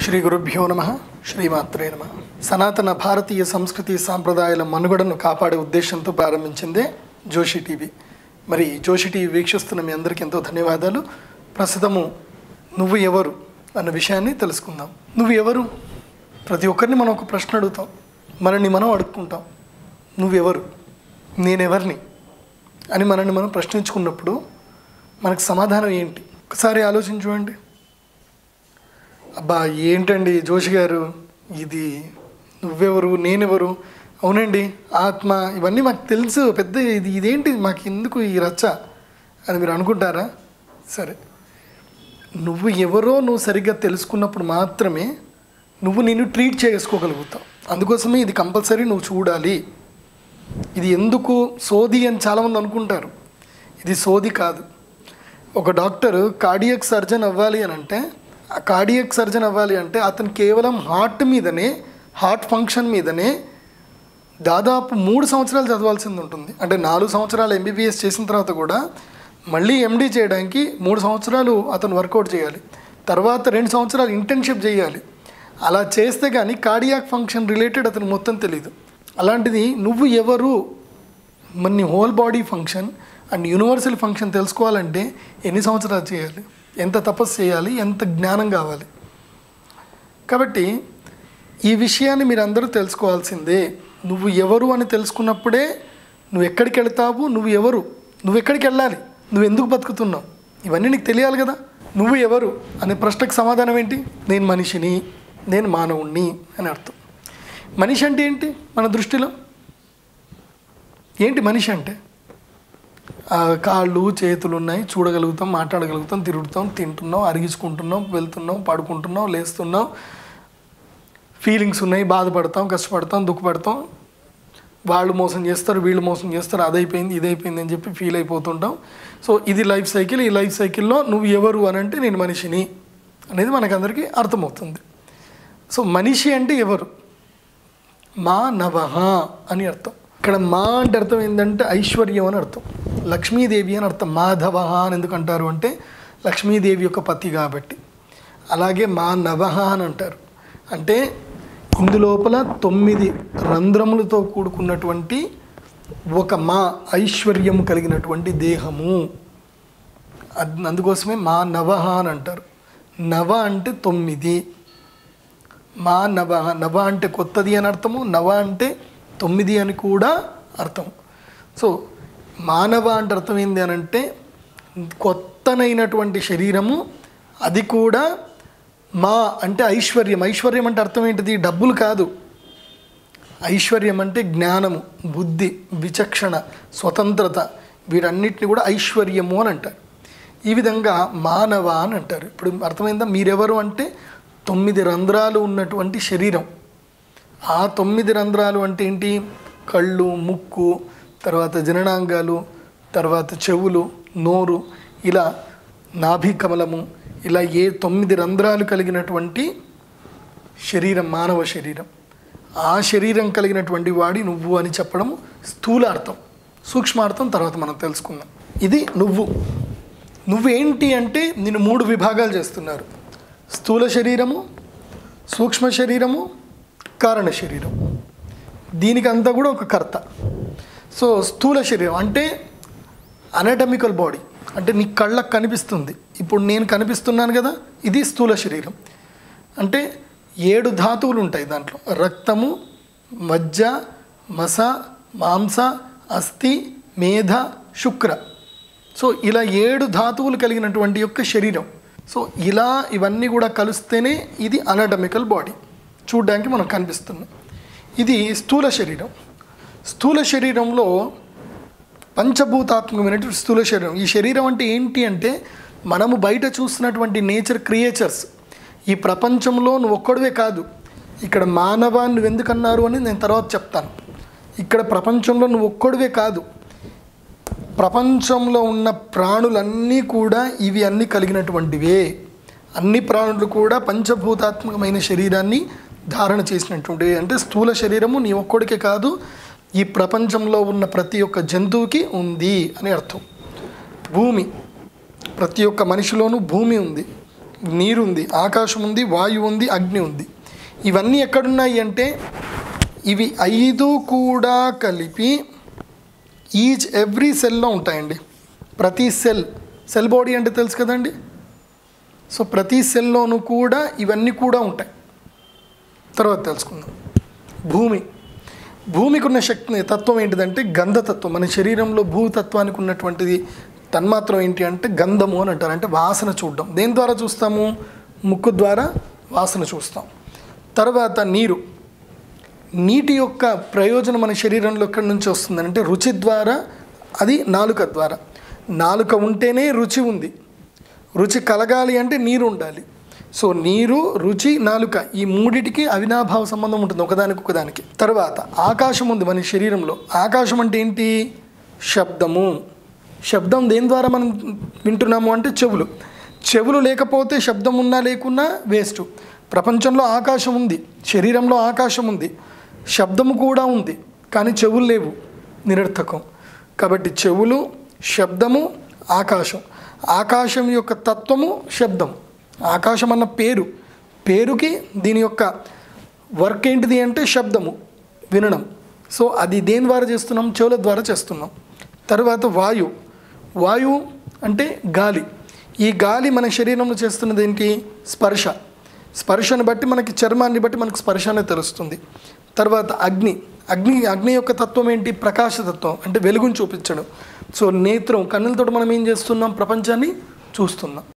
శ్రీ గురుభ్యో నమ శ్రీమాత్రే నమ సనాతన భారతీయ సంస్కృతి సాంప్రదాయాల మనుగడను కాపాడే ఉద్దేశంతో ప్రారంభించిందే జోషి టీవీ మరి జోషి టీవీ వీక్షిస్తున్న మీ అందరికీ ఎంతో ధన్యవాదాలు ప్రస్తుతము నువ్వు ఎవరు అన్న విషయాన్ని తెలుసుకుందాం నువ్వు ఎవరు ప్రతి ఒక్కరిని మనం ఒక ప్రశ్న అడుగుతాం మనల్ని మనం అడుక్కుంటాం నువ్వెవరు నేనెవరిని అని మనల్ని మనం ప్రశ్నించుకున్నప్పుడు మనకు సమాధానం ఏంటి ఒకసారి ఆలోచించుకోండి అబ్బా ఏంటండి జోషి గారు ఇది నువ్వెవరు నేనెవరు అవునండి ఆత్మ ఇవన్నీ మాకు తెలుసు పెద్ద ఇది ఇదేంటి మాకు ఎందుకు ఈ రచ్చ అని మీరు అనుకుంటారా సరే నువ్వు ఎవరో నువ్వు సరిగ్గా తెలుసుకున్నప్పుడు మాత్రమే నువ్వు నిన్ను ట్రీట్ చేసుకోగలుగుతావు అందుకోసమే ఇది కంపల్సరీ నువ్వు చూడాలి ఇది ఎందుకు సోది అని చాలామంది అనుకుంటారు ఇది సోది కాదు ఒక డాక్టర్ కార్డియక్ సర్జన్ అవ్వాలి అని అంటే ఆ కార్డియక్ సర్జన్ అవ్వాలి అంటే అతను కేవలం హార్ట్ మీదనే హార్ట్ ఫంక్షన్ మీదనే దాదాపు మూడు సంవత్సరాలు చదవాల్సింది ఉంటుంది అంటే నాలుగు సంవత్సరాలు ఎంబీబీఎస్ చేసిన తర్వాత కూడా మళ్ళీ ఎండీ చేయడానికి మూడు సంవత్సరాలు అతను వర్కౌట్ చేయాలి తర్వాత రెండు సంవత్సరాలు ఇంటర్న్షిప్ చేయాలి అలా చేస్తే కానీ కార్డియాక్ ఫంక్షన్ రిలేటెడ్ అతను మొత్తం తెలియదు అలాంటిది నువ్వు ఎవరు మన నీ whole body function and universal function తెలుసుకోవాలంటే ఎన్ని సంవత్సరాలు చేయాలి ఎంత తపస్సు చేయాలి ఎంత జ్ఞానం కావాలి కాబట్టి ఈ విషయాన్ని మీరు అందరూ తెలుసుకోవాల్సిందే నువ్వు ఎవరు అని తెలుసుకున్నప్పుడే నువ్వు ఎక్కడికి వెళ్తావు నువ్వు ఎవరు నువ్వు ఎక్కడికి వెళ్ళాలి నువ్వు ఎందుకు బతుకుతున్నావు ఇవన్నీ నీకు తెలియాలి కదా నువ్వు ఎవరు అనే ప్రశ్నకు సమాధానం ఏంటి నేను మనిషిని నేను మానవుణ్ణి అని అర్థం మనిషి అంటే ఏంటి మన దృష్టిలో ఏంటి మనిషి అంటే ఆ, కాళ్ళు చేతులు ఉన్నాయి చూడగలుగుతాం మాట్లాడగలుగుతాం తిరుగుతాం తింటున్నాం అరిగించుకుంటున్నాం వెళ్తున్నాం పడుకుంటున్నాం లేస్తున్నాం ఫీలింగ్స్ ఉన్నాయి బాధపడతాం కష్టపడతాం దుఃఖపడతాం వాళ్ళు మోసం చేస్తారు వీళ్ళు మోసం చేస్తారు అదైపోయింది ఇదైపోయింది అని చెప్పి ఫీల్ అయిపోతుంటాం సో ఇది లైఫ్ సైకిల్ ఈ లైఫ్ సైకిల్లో నువ్వు ఎవరు అని అంటే నేను మనిషిని అనేది మనకందరికీ అర్థమవుతుంది సో మనిషి అంటే ఎవరు మా నవహ అని అర్థం ఇక్కడ మా అంటే అర్థం ఏంటంటే ఐశ్వర్యం అని అర్థం లక్ష్మీదేవి అని అర్థం మాధవ అని ఎందుకు అంటారు అంటే లక్ష్మీదేవి యొక్క పతి కాబట్టి అలాగే మా నవహ అని అంటారు అంటే ఇందులోపల తొమ్మిది రంధ్రములతో కూడుకున్నటువంటి ఒక మా ఐశ్వర్యం కలిగినటువంటి దేహము అద్- అందుకోసమే మా నవహ అని అంటారు నవ అంటే తొమ్మిది మా నవ నవ అంటే కొత్తది అని అర్థము నవ అంటే తొమ్మిది అని కూడా అర్థం సో మానవ అంటే అర్థం ఏంది అని అంటే కొత్తనైనటువంటి శరీరము అది కూడా మా అంటే ఐశ్వర్యం ఐశ్వర్యం అంటే అర్థం ఏంటిది డబ్బులు కాదు ఐశ్వర్యం అంటే జ్ఞానము బుద్ధి విచక్షణ స్వతంత్రత వీటన్నిటిని కూడా ఐశ్వర్యము అని అంటారు ఈ విధంగా మానవ అని అంటారు ఇప్పుడు అర్థమైందా మీరెవరు అంటే తొమ్మిది రంధ్రాలు ఉన్నటువంటి శరీరం ఆ తొమ్మిది రంధ్రాలు అంటే ఏంటి కళ్ళు ముక్కు తర్వాత జననాంగాలు తర్వాత చెవులు నోరు ఇలా నాభి కమలము ఇలా ఏ తొమ్మిది రంధ్రాలు కలిగినటువంటి శరీరం మానవ శరీరం ఆ శరీరం కలిగినటువంటి వాడి నువ్వు అని చెప్పడం స్థూలార్థం సూక్ష్మార్థం తర్వాత మనం తెలుసుకుందాం ఇది నువ్వు నువ్వేంటి అంటే నిన్ను మూడు విభాగాలు చేస్తున్నారు స్థూల శరీరము సూక్ష్మ శరీరము కారణ శరీరం దీనికి అంతా కూడా ఒక కర్త సో స్థూల శరీరం అంటే అనటమికల్ బాడీ అంటే నీ కళ్ళకు కనిపిస్తుంది ఇప్పుడు నేను కనిపిస్తున్నాను కదా ఇది స్థూల శరీరం అంటే ఏడు ధాతువులు ఉంటాయి దాంట్లో రక్తము మజ్జ మస మాంస అస్థి మేధ శుక్ర సో ఇలా ఏడు ధాతువులు కలిగినటువంటి యొక్క శరీరం సో ఇలా ఇవన్నీ కూడా కలిస్తేనే ఇది అనటమికల్ బాడీ చూడ్డానికి మనకు కనిపిస్తుంది ఇది స్థూల శరీరం స్థూల శరీరంలో పంచభూతాత్మకమైనటువంటి స్థూల శరీరం ఈ శరీరం అంటే ఏంటి అంటే మనము బయట చూస్తున్నటువంటి నేచర్ క్రియేచర్స్ ఈ ప్రపంచంలో నువ్వు ఒక్కడివే కాదు ఇక్కడ మానవ నువ్వు ఎందుకన్నారు అని నేను తర్వాత చెప్తాను ఇక్కడ ప్రపంచంలో నువ్వు ఒక్కడివే కాదు ప్రపంచంలో ఉన్న ప్రాణులన్నీ కూడా ఇవి అన్నీ కలిగినటువంటివే అన్ని ప్రాణులు కూడా పంచభూతాత్మకమైన శరీరాన్ని ధారణ చేసినటువంటివి అంటే స్థూల శరీరము నీ ఒక్కడికే కాదు ఈ ప్రపంచంలో ఉన్న ప్రతి ఒక్క జంతువుకి ఉంది అని అర్థం భూమి ప్రతి ఒక్క మనిషిలోనూ భూమి ఉంది నీరు ఉంది ఆకాశం ఉంది వాయువు ఉంది అగ్ని ఉంది ఇవన్నీ ఎక్కడున్నాయి అంటే ఇవి ఐదు కూడా కలిపి ఈచ్ ఎవ్రీ సెల్లో ఉంటాయండి ప్రతి సెల్ సెల్ బాడీ అంటే తెలుసు కదండి సో ప్రతి సెల్లోనూ కూడా ఇవన్నీ కూడా ఉంటాయి తర్వాత తెలుసుకుందాం భూమి భూమికి ఉన్న శక్తి తత్వం ఏంటిదంటే గంధతత్వం మన శరీరంలో భూతత్వానికి ఉన్నటువంటిది తన్మాత్రం ఏంటి అంటే గంధము అని అంటారు అంటే వాసన చూడడం దేని ద్వారా చూస్తాము ముక్కు ద్వారా వాసన చూస్తాం తర్వాత నీరు నీటి యొక్క ప్రయోజనం మన శరీరంలో ఎక్కడి నుంచి వస్తుందని అంటే రుచి ద్వారా అది నాలుక ద్వారా నాలుక ఉంటేనే రుచి ఉంది రుచి కలగాలి అంటే నీరు ఉండాలి సో నీరు రుచి నాలుక ఈ మూడిటికి అవినాభావ సంబంధం ఉంటుంది ఒకదానికి ఒకదానికి తర్వాత ఆకాశం ఉంది మన శరీరంలో ఆకాశం అంటే ఏంటి శబ్దము శబ్దం దేని ద్వారా మనం వింటున్నాము అంటే చెవులు చెవులు లేకపోతే శబ్దం ఉన్నా లేకున్నా వేస్ట్ ప్రపంచంలో ఆకాశం ఉంది శరీరంలో ఆకాశం ఉంది శబ్దము కూడా ఉంది కానీ చెవులు లేవు నిరర్థకం కాబట్టి చెవులు శబ్దము ఆకాశం ఆకాశం యొక్క తత్వము శబ్దం ఆకాశం అన్న పేరు పేరుకి దీని యొక్క వర్క్ ఏంటిది అంటే శబ్దము వినడం సో అది దేని ద్వారా చేస్తున్నాం చెవుల ద్వారా చేస్తున్నాం తర్వాత వాయు వాయువు అంటే గాలి ఈ గాలి మన శరీరంలో చేస్తున్న దేనికి స్పర్శ స్పర్శను బట్టి మనకి చర్మాన్ని బట్టి మనకు స్పర్శ అనేది తెలుస్తుంది తర్వాత అగ్ని అగ్ని అగ్ని యొక్క తత్వం ఏంటి ప్రకాశతత్వం అంటే వెలుగును చూపించడం సో నేత్రం కన్నులతో మనం ఏం చేస్తున్నాం ప్రపంచాన్ని చూస్తున్నాం